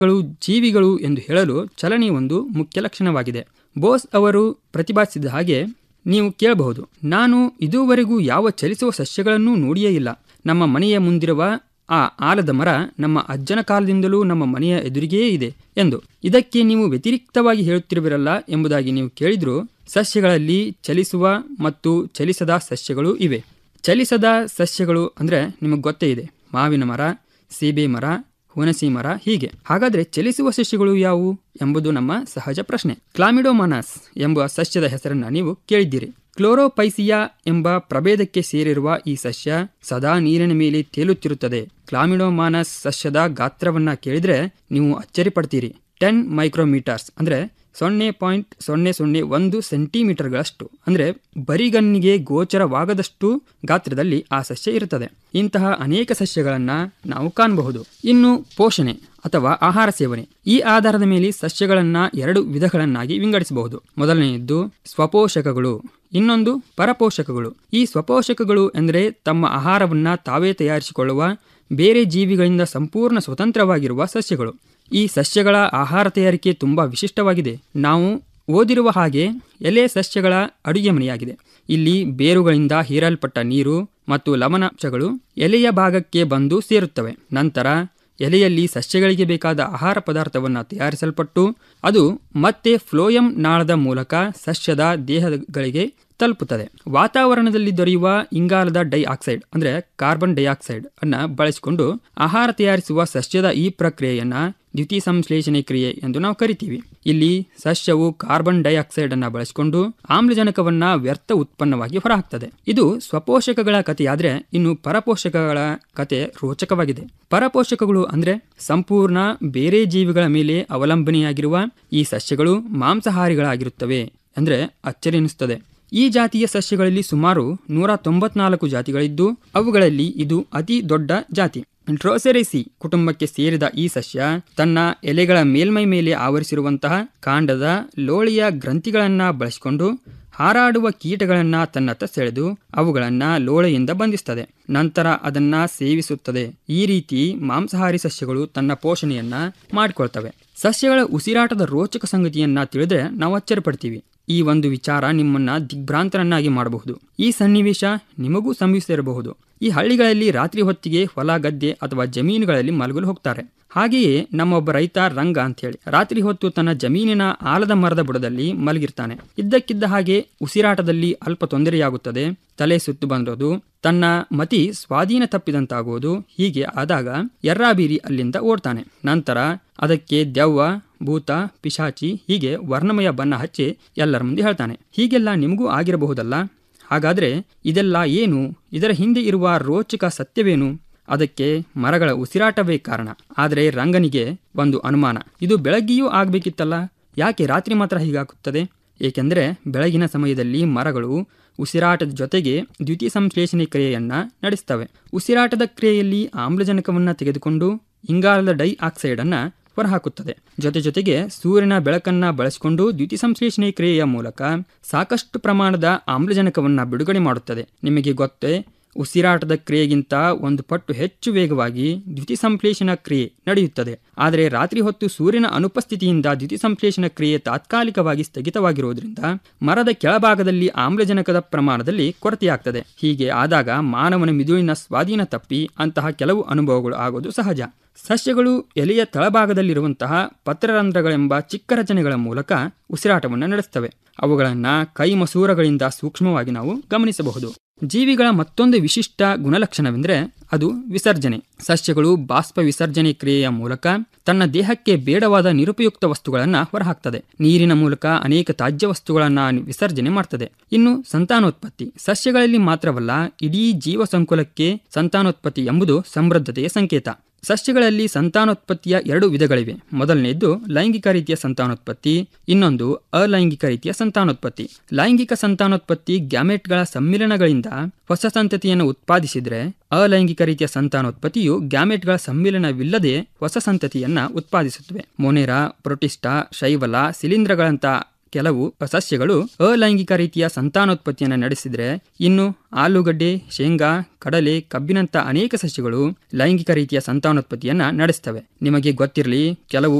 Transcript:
ಗಳು ಜೀವಿಗಳು ಎಂದು ಹೇಳಲು ಚಲನೆ ಒಂದು ಮುಖ್ಯ ಲಕ್ಷಣವಾಗಿದೆ ಬೋಸ್ ಅವರು ಪ್ರತಿಪಾದಿಸಿದ ಹಾಗೆ ನೀವು ಕೇಳಬಹುದು ನಾನು ಇದುವರೆಗೂ ಯಾವ ಚಲಿಸುವ ಸಸ್ಯಗಳನ್ನೂ ನೋಡಿಯೇ ಇಲ್ಲ ನಮ್ಮ ಮನೆಯ ಮುಂದಿರುವ ಆ ಆಲದ ಮರ ನಮ್ಮ ಅಜ್ಜನ ಕಾಲದಿಂದಲೂ ನಮ್ಮ ಮನೆಯ ಎದುರಿಗೇ ಇದೆ ಎಂದು ಇದಕ್ಕೆ ನೀವು ವ್ಯತಿರಿಕ್ತವಾಗಿ ಹೇಳುತ್ತಿರುವಿರಲ್ಲ ಎಂಬುದಾಗಿ ನೀವು ಕೇಳಿದ್ರು ಸಸ್ಯಗಳಲ್ಲಿ ಚಲಿಸುವ ಮತ್ತು ಚಲಿಸದ ಸಸ್ಯಗಳು ಇವೆ ಚಲಿಸದ ಸಸ್ಯಗಳು ಅಂದರೆ ನಿಮಗೆ ಗೊತ್ತೇ ಇದೆ ಮಾವಿನ ಮರ ಸೀಬೆ ಮರ ಹುಣಸಿ ಮರ ಹೀಗೆ ಹಾಗಾದ್ರೆ ಚಲಿಸುವ ಸಸ್ಯಗಳು ಯಾವುವು ಎಂಬುದು ನಮ್ಮ ಸಹಜ ಪ್ರಶ್ನೆ ಕ್ಲಾಮಿಡೋಮಾನಸ್ ಎಂಬ ಸಸ್ಯದ ಹೆಸರನ್ನ ನೀವು ಕೇಳಿದ್ದೀರಿ ಕ್ಲೋರೋಪೈಸಿಯಾ ಎಂಬ ಪ್ರಭೇದಕ್ಕೆ ಸೇರಿರುವ ಈ ಸಸ್ಯ ಸದಾ ನೀರಿನ ಮೇಲೆ ತೇಲುತ್ತಿರುತ್ತದೆ ಕ್ಲಾಮಿಡೋಮಾನಸ್ ಸಸ್ಯದ ಗಾತ್ರವನ್ನ ಕೇಳಿದ್ರೆ ನೀವು ಅಚ್ಚರಿ ಪಡ್ತೀರಿ ಟೆನ್ ಮೈಕ್ರೋಮೀಟರ್ಸ್ ಅಂದ್ರೆ ಸೊನ್ನೆ ಪಾಯಿಂಟ್ ಸೊನ್ನೆ ಸೊನ್ನೆ ಒಂದು ಸೆಂಟಿಮೀಟರ್ಗಳಷ್ಟು ಅಂದ್ರೆ ಬರಿಗಣ್ಣಿಗೆ ಗೋಚರವಾಗದಷ್ಟು ಗಾತ್ರದಲ್ಲಿ ಆ ಸಸ್ಯ ಇರುತ್ತದೆ ಇಂತಹ ಅನೇಕ ಸಸ್ಯಗಳನ್ನ ನಾವು ಕಾಣಬಹುದು ಇನ್ನು ಪೋಷಣೆ ಅಥವಾ ಆಹಾರ ಸೇವನೆ ಈ ಆಧಾರದ ಮೇಲೆ ಸಸ್ಯಗಳನ್ನ ಎರಡು ವಿಧಗಳನ್ನಾಗಿ ವಿಂಗಡಿಸಬಹುದು ಮೊದಲನೆಯದ್ದು ಸ್ವಪೋಷಕಗಳು ಇನ್ನೊಂದು ಪರಪೋಷಕಗಳು ಈ ಸ್ವಪೋಷಕಗಳು ಎಂದರೆ ತಮ್ಮ ಆಹಾರವನ್ನ ತಾವೇ ತಯಾರಿಸಿಕೊಳ್ಳುವ ಬೇರೆ ಜೀವಿಗಳಿಂದ ಸಂಪೂರ್ಣ ಸ್ವತಂತ್ರವಾಗಿರುವ ಸಸ್ಯಗಳು ಈ ಸಸ್ಯಗಳ ಆಹಾರ ತಯಾರಿಕೆ ತುಂಬಾ ವಿಶಿಷ್ಟವಾಗಿದೆ ನಾವು ಓದಿರುವ ಹಾಗೆ ಎಲೆ ಸಸ್ಯಗಳ ಅಡುಗೆ ಮನೆಯಾಗಿದೆ ಇಲ್ಲಿ ಬೇರುಗಳಿಂದ ಹೀರಲ್ಪಟ್ಟ ನೀರು ಮತ್ತು ಲವಣಾಂಶಗಳು ಎಲೆಯ ಭಾಗಕ್ಕೆ ಬಂದು ಸೇರುತ್ತವೆ ನಂತರ ಎಲೆಯಲ್ಲಿ ಸಸ್ಯಗಳಿಗೆ ಬೇಕಾದ ಆಹಾರ ಪದಾರ್ಥವನ್ನು ತಯಾರಿಸಲ್ಪಟ್ಟು ಅದು ಮತ್ತೆ ಫ್ಲೋಯಂ ನಾಳದ ಮೂಲಕ ಸಸ್ಯದ ದೇಹಗಳಿಗೆ ತಲುಪುತ್ತದೆ ವಾತಾವರಣದಲ್ಲಿ ದೊರೆಯುವ ಇಂಗಾಲದ ಡೈಆಕ್ಸೈಡ್ ಅಂದರೆ ಕಾರ್ಬನ್ ಡೈಆಕ್ಸೈಡ್ ಅನ್ನ ಬಳಸಿಕೊಂಡು ಆಹಾರ ತಯಾರಿಸುವ ಸಸ್ಯದ ಈ ಪ್ರಕ್ರಿಯೆಯನ್ನ ದ್ಯುತಿ ಸಂಶ್ಲೇಷಣೆ ಕ್ರಿಯೆ ಎಂದು ನಾವು ಕರಿತೀವಿ ಇಲ್ಲಿ ಸಸ್ಯವು ಕಾರ್ಬನ್ ಡೈಆಕ್ಸೈಡ್ ಅನ್ನ ಬಳಸಿಕೊಂಡು ಆಮ್ಲಜನಕವನ್ನ ವ್ಯರ್ಥ ಉತ್ಪನ್ನವಾಗಿ ಹೊರಹಾಕ್ತದೆ ಇದು ಸ್ವಪೋಷಕಗಳ ಕಥೆಯಾದ್ರೆ ಇನ್ನು ಪರಪೋಷಕಗಳ ಕತೆ ರೋಚಕವಾಗಿದೆ ಪರಪೋಷಕಗಳು ಅಂದ್ರೆ ಸಂಪೂರ್ಣ ಬೇರೆ ಜೀವಿಗಳ ಮೇಲೆ ಅವಲಂಬನೆಯಾಗಿರುವ ಈ ಸಸ್ಯಗಳು ಮಾಂಸಾಹಾರಿಗಳಾಗಿರುತ್ತವೆ ಅಂದ್ರೆ ಅಚ್ಚರಿ ಎನಿಸುತ್ತದೆ ಈ ಜಾತಿಯ ಸಸ್ಯಗಳಲ್ಲಿ ಸುಮಾರು ನೂರ ತೊಂಬತ್ನಾಲ್ಕು ಜಾತಿಗಳಿದ್ದು ಅವುಗಳಲ್ಲಿ ಇದು ಅತಿ ದೊಡ್ಡ ಜಾತಿ ಡ್ರೋಸೆರೆಸಿ ಕುಟುಂಬಕ್ಕೆ ಸೇರಿದ ಈ ಸಸ್ಯ ತನ್ನ ಎಲೆಗಳ ಮೇಲ್ಮೈ ಮೇಲೆ ಆವರಿಸಿರುವಂತಹ ಕಾಂಡದ ಲೋಳೆಯ ಗ್ರಂಥಿಗಳನ್ನ ಬಳಸಿಕೊಂಡು ಹಾರಾಡುವ ಕೀಟಗಳನ್ನ ತನ್ನತ್ತ ಸೆಳೆದು ಅವುಗಳನ್ನ ಲೋಳೆಯಿಂದ ಬಂಧಿಸುತ್ತದೆ ನಂತರ ಅದನ್ನ ಸೇವಿಸುತ್ತದೆ ಈ ರೀತಿ ಮಾಂಸಾಹಾರಿ ಸಸ್ಯಗಳು ತನ್ನ ಪೋಷಣೆಯನ್ನ ಮಾಡಿಕೊಳ್ತವೆ ಸಸ್ಯಗಳ ಉಸಿರಾಟದ ರೋಚಕ ಸಂಗತಿಯನ್ನ ತಿಳಿದ್ರೆ ನಾವು ಅಚ್ಚರಿ ಪಡ್ತೀವಿ ಈ ಒಂದು ವಿಚಾರ ನಿಮ್ಮನ್ನ ದಿಗ್ಭ್ರಾಂತರನ್ನಾಗಿ ಮಾಡಬಹುದು ಈ ಸನ್ನಿವೇಶ ನಿಮಗೂ ಸಂಭವಿಸಿರಬಹುದು ಈ ಹಳ್ಳಿಗಳಲ್ಲಿ ರಾತ್ರಿ ಹೊತ್ತಿಗೆ ಹೊಲ ಗದ್ದೆ ಅಥವಾ ಜಮೀನುಗಳಲ್ಲಿ ಮಲಗಲು ಹೋಗ್ತಾರೆ ಹಾಗೆಯೇ ನಮ್ಮೊಬ್ಬ ರೈತ ರಂಗ ಅಂತ ಹೇಳಿ ರಾತ್ರಿ ಹೊತ್ತು ತನ್ನ ಜಮೀನಿನ ಆಲದ ಮರದ ಬುಡದಲ್ಲಿ ಮಲಗಿರ್ತಾನೆ ಇದ್ದಕ್ಕಿದ್ದ ಹಾಗೆ ಉಸಿರಾಟದಲ್ಲಿ ಅಲ್ಪ ತೊಂದರೆಯಾಗುತ್ತದೆ ತಲೆ ಸುತ್ತು ಬಂದೋದು ತನ್ನ ಮತಿ ಸ್ವಾಧೀನ ತಪ್ಪಿದಂತಾಗುವುದು ಹೀಗೆ ಆದಾಗ ಎರ್ರಾಬೀರಿ ಅಲ್ಲಿಂದ ಓಡ್ತಾನೆ ನಂತರ ಅದಕ್ಕೆ ದೆವ್ವ ಭೂತ ಪಿಶಾಚಿ ಹೀಗೆ ವರ್ಣಮಯ ಬಣ್ಣ ಹಚ್ಚಿ ಎಲ್ಲರ ಮುಂದೆ ಹೇಳ್ತಾನೆ ಹೀಗೆಲ್ಲ ನಿಮಗೂ ಆಗಿರಬಹುದಲ್ಲ ಹಾಗಾದ್ರೆ ಇದೆಲ್ಲ ಏನು ಇದರ ಹಿಂದೆ ಇರುವ ರೋಚಕ ಸತ್ಯವೇನು ಅದಕ್ಕೆ ಮರಗಳ ಉಸಿರಾಟವೇ ಕಾರಣ ಆದರೆ ರಂಗನಿಗೆ ಒಂದು ಅನುಮಾನ ಇದು ಬೆಳಗ್ಗೆಯೂ ಆಗ್ಬೇಕಿತ್ತಲ್ಲ ಯಾಕೆ ರಾತ್ರಿ ಮಾತ್ರ ಹೀಗಾಗುತ್ತದೆ ಏಕೆಂದರೆ ಬೆಳಗಿನ ಸಮಯದಲ್ಲಿ ಮರಗಳು ಉಸಿರಾಟದ ಜೊತೆಗೆ ದ್ಯುತಿ ಸಂಶ್ಲೇಷಣೆ ಕ್ರಿಯೆಯನ್ನ ನಡೆಸ್ತವೆ ಉಸಿರಾಟದ ಕ್ರಿಯೆಯಲ್ಲಿ ಆಮ್ಲಜನಕವನ್ನ ತೆಗೆದುಕೊಂಡು ಇಂಗಾಲದ ಡೈ ಆಕ್ಸೈಡ್ ಅನ್ನ ಹೊರಹಾಕುತ್ತದೆ ಜೊತೆ ಜೊತೆಗೆ ಸೂರ್ಯನ ಬೆಳಕನ್ನ ಬಳಸಿಕೊಂಡು ದ್ಯುತಿ ಸಂಶ್ಲೇಷಣೆ ಕ್ರಿಯೆಯ ಮೂಲಕ ಸಾಕಷ್ಟು ಪ್ರಮಾಣದ ಆಮ್ಲಜನಕವನ್ನ ಬಿಡುಗಡೆ ಮಾಡುತ್ತದೆ ನಿಮಗೆ ಗೊತ್ತೇ ಉಸಿರಾಟದ ಕ್ರಿಯೆಗಿಂತ ಒಂದು ಪಟ್ಟು ಹೆಚ್ಚು ವೇಗವಾಗಿ ದ್ಯುತಿ ಸಂಶ್ಲೇಷಣಾ ಕ್ರಿಯೆ ನಡೆಯುತ್ತದೆ ಆದರೆ ರಾತ್ರಿ ಹೊತ್ತು ಸೂರ್ಯನ ಅನುಪಸ್ಥಿತಿಯಿಂದ ದ್ಯುತಿ ಸಂಶ್ಲೇಷಣಾ ಕ್ರಿಯೆ ತಾತ್ಕಾಲಿಕವಾಗಿ ಸ್ಥಗಿತವಾಗಿರುವುದರಿಂದ ಮರದ ಕೆಳಭಾಗದಲ್ಲಿ ಆಮ್ಲಜನಕದ ಪ್ರಮಾಣದಲ್ಲಿ ಕೊರತೆಯಾಗ್ತದೆ ಹೀಗೆ ಆದಾಗ ಮಾನವನ ಮಿದುಳಿನ ಸ್ವಾಧೀನ ತಪ್ಪಿ ಅಂತಹ ಕೆಲವು ಅನುಭವಗಳು ಆಗೋದು ಸಹಜ ಸಸ್ಯಗಳು ಎಲೆಯ ತಳಭಾಗದಲ್ಲಿರುವಂತಹ ಪತ್ರರಂಧ್ರಗಳೆಂಬ ಚಿಕ್ಕ ರಚನೆಗಳ ಮೂಲಕ ಉಸಿರಾಟವನ್ನು ನಡೆಸ್ತವೆ ಅವುಗಳನ್ನ ಕೈ ಮಸೂರಗಳಿಂದ ಸೂಕ್ಷ್ಮವಾಗಿ ನಾವು ಗಮನಿಸಬಹುದು ಜೀವಿಗಳ ಮತ್ತೊಂದು ವಿಶಿಷ್ಟ ಗುಣಲಕ್ಷಣವೆಂದರೆ ಅದು ವಿಸರ್ಜನೆ ಸಸ್ಯಗಳು ಬಾಷ್ಪ ವಿಸರ್ಜನೆ ಕ್ರಿಯೆಯ ಮೂಲಕ ತನ್ನ ದೇಹಕ್ಕೆ ಬೇಡವಾದ ನಿರುಪಯುಕ್ತ ವಸ್ತುಗಳನ್ನು ಹೊರಹಾಕ್ತದೆ ನೀರಿನ ಮೂಲಕ ಅನೇಕ ತ್ಯಾಜ್ಯ ವಸ್ತುಗಳನ್ನು ವಿಸರ್ಜನೆ ಮಾಡ್ತದೆ ಇನ್ನು ಸಂತಾನೋತ್ಪತ್ತಿ ಸಸ್ಯಗಳಲ್ಲಿ ಮಾತ್ರವಲ್ಲ ಇಡೀ ಜೀವ ಸಂಕುಲಕ್ಕೆ ಸಂತಾನೋತ್ಪತ್ತಿ ಎಂಬುದು ಸಮೃದ್ಧತೆಯ ಸಂಕೇತ ಸಸ್ಯಗಳಲ್ಲಿ ಸಂತಾನೋತ್ಪತ್ತಿಯ ಎರಡು ವಿಧಗಳಿವೆ ಮೊದಲನೆಯದ್ದು ಲೈಂಗಿಕ ರೀತಿಯ ಸಂತಾನೋತ್ಪತ್ತಿ ಇನ್ನೊಂದು ಅಲೈಂಗಿಕ ರೀತಿಯ ಸಂತಾನೋತ್ಪತ್ತಿ ಲೈಂಗಿಕ ಸಂತಾನೋತ್ಪತ್ತಿ ಗ್ಯಾಮೆಟ್ಗಳ ಸಮ್ಮಿಲನಗಳಿಂದ ಹೊಸ ಸಂತತಿಯನ್ನು ಉತ್ಪಾದಿಸಿದ್ರೆ ಅಲೈಂಗಿಕ ರೀತಿಯ ಸಂತಾನೋತ್ಪತ್ತಿಯು ಗ್ಯಾಮೆಟ್ಗಳ ಸಮ್ಮಿಲನವಿಲ್ಲದೆ ಹೊಸ ಸಂತತಿಯನ್ನ ಉತ್ಪಾದಿಸುತ್ತವೆ ಮೊನೆರಾ ಪ್ರೊಟಿಸ್ಟಾ ಶೈವಲ ಶಿಲೀಂಧ್ರಗಳಂತ ಕೆಲವು ಸಸ್ಯಗಳು ಅಲೈಂಗಿಕ ರೀತಿಯ ಸಂತಾನೋತ್ಪತ್ತಿಯನ್ನು ನಡೆಸಿದ್ರೆ ಇನ್ನು ಆಲೂಗಡ್ಡೆ ಶೇಂಗಾ ಕಡಲೆ ಕಬ್ಬಿನಂತ ಅನೇಕ ಸಸ್ಯಗಳು ಲೈಂಗಿಕ ರೀತಿಯ ಸಂತಾನೋತ್ಪತ್ತಿಯನ್ನ ನಡೆಸ್ತವೆ ನಿಮಗೆ ಗೊತ್ತಿರಲಿ ಕೆಲವು